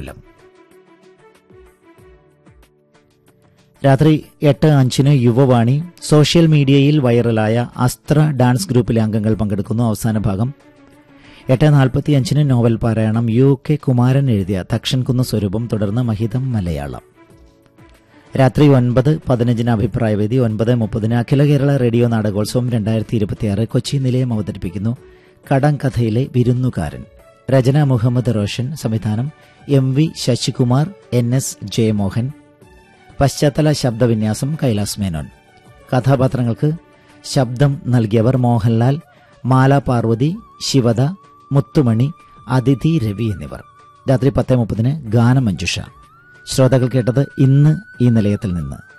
ഗോകുലം രാത്രി എട്ട് അഞ്ചിന് യുവവാണി സോഷ്യൽ മീഡിയയിൽ വൈറലായ അസ്ത്ര ഡാൻസ് ഗ്രൂപ്പിലെ അംഗങ്ങൾ പങ്കെടുക്കുന്നു അവസാന ഭാഗം എട്ട് നാൽപ്പത്തി അഞ്ചിന് നോവൽ പാരായണം യു കെ കുമാരൻ എഴുതിയ തക്ഷൻകുന്ന് സ്വരൂപം തുടർന്ന് മഹിതം മലയാളം രാത്രി ഒൻപത് പതിനഞ്ചിന് അഭിപ്രായവേദി ഒൻപത് മുപ്പതിന് അഖില കേരള റേഡിയോ നാടകോത്സവം രണ്ടായിരത്തി ഇരുപത്തിയാറ് കൊച്ചി നിലയം അവതരിപ്പിക്കുന്നു കടങ്കഥയിലെ വിരുന്നുകാരൻ രചന മുഹമ്മദ് റോഷൻ സംവിധാനം M V Sasikumar N S Jayamohan പശ്ചാത്തല ശബ്ദവിന്യാസം കൈലാസ് മേനോൻ കഥാപാത്രങ്ങൾക്ക് ശബ്ദം നൽകിയവർ മോഹൻലാൽ മാല പാർവതി ശിവദ മുത്തുമണി അതിഥി രവി എന്നിവർ രാത്രി പത്ത് മുപ്പതിന് ഗാനമഞ്ജുഷ ശ്രോതാക്കൾ കേട്ടത് ഇന്ന് ഈ നിലയത്തിൽ നിന്ന്